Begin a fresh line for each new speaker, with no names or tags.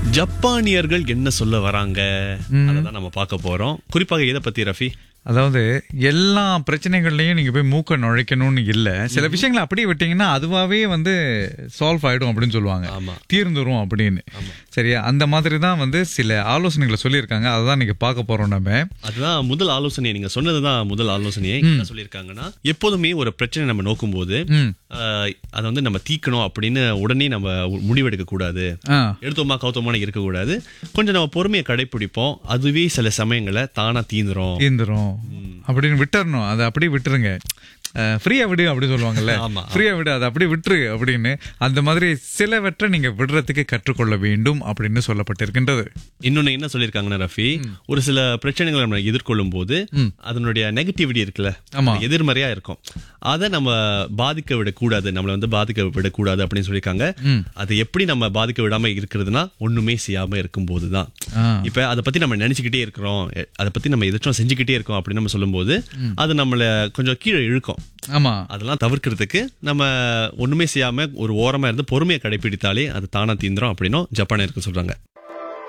ஜப்பானியர்கள் என்ன சொல்ல வராங்க அததான் நம்ம பார்க்க போறோம் குறிப்பாக எதை பத்தி ரஃபி
அதாவது எல்லா பிரச்சனைகள்லயும் நீங்க போய் மூக்க நுழைக்கணும்னு இல்ல சில விஷயங்களை அப்படியே விட்டீங்கன்னா அதுவாவே வந்து சால்வ் ஆயிடும் அப்படின்னு சொல்லுவாங்க
ஆமா.
தீர்ந்துரும் அப்படின்னு சரியா அந்த மாதிரி தான் வந்து சில ஆலோசனைகளை சொல்லியிருக்காங்க அதுதான் நீங்க பார்க்க போறோம் நம்ம
அதுதான் முதல் ஆலோசனை நீங்க சொன்னதுதான் முதல் ஆலோசனையை என்ன சொல்லியிருக்காங்கன்னா எப்போதுமே ஒரு பிரச்சனை நம்ம நோக்கும் போது
ம்.
அதை வந்து நம்ம தீக்கணும் அப்படின்னு உடனே நம்ம முடிவெடுக்க கூடாது
ஆ
எடுத்தோமா கவுத்தோமான இருக்கக்கூடாது கொஞ்சம் நம்ம பொறுமையை கடைப்பிடிப்போம் அதுவே சில சமயங்களை தானா தீந்துரும்
தீர்ந்துரும் அப்படின்னு விட்டுறணும் அதை அப்படியே விட்டுருங்க ஃப்ரீயா விடு அப்படி சொல்லுவாங்கல்ல
ஆமா.
ஃப்ரீயா விடு அதை அப்படியே விட்டுரு அப்படின்னு அந்த மாதிரி சிலவற்றை நீங்க விடுறதுக்கு கற்றுக்கொள்ள வேண்டும் அப்படின்னு சொல்லப்பட்டிருக்கின்றது
இன்னொன்னு என்ன சொல்லியிருக்காங்கன்னா ரஃபி ஒரு சில பிரச்சனைகளை நம்ம எதிர்கொள்ளும் போது அதனுடைய நெகட்டிவிட்டி இருக்குல்ல
ஆமா.
அது எதிர்மறையா இருக்கும் அதை நம்ம பாதிக்க விடக்கூடாது நம்மளை வந்து பாதிக்க விடக்கூடாது அப்படின்னு சொல்லியிருக்காங்க அது எப்படி நம்ம பாதிக்க விடாம இருக்கிறதுனா ஒண்ணுமே செய்யாம இருக்கும் போதுதான்
ஆ.
இப்ப அதை பத்தி நம்ம நினைச்சுக்கிட்டே இருக்கிறோம் எ- அதை பத்தி நம்ம எதாச்சும் செஞ்சுக்கிட்டே இருக்கோம் அப்படின்னு நம்ம சொல்லும்போது அது நம்மள கொஞ்சம் கீழே இழுக்கும்
ஆமா
அதெல்லாம் தவிர்க்கிறதுக்கு நம்ம ஒண்ணுமே செய்யாம ஒரு ஓரமா இருந்து பொறுமையை கடைபிடித்தாலே அது தானா தீந்துரும் அப்படின்னும் ஜப்பானியர்கள் சொல்றாங்க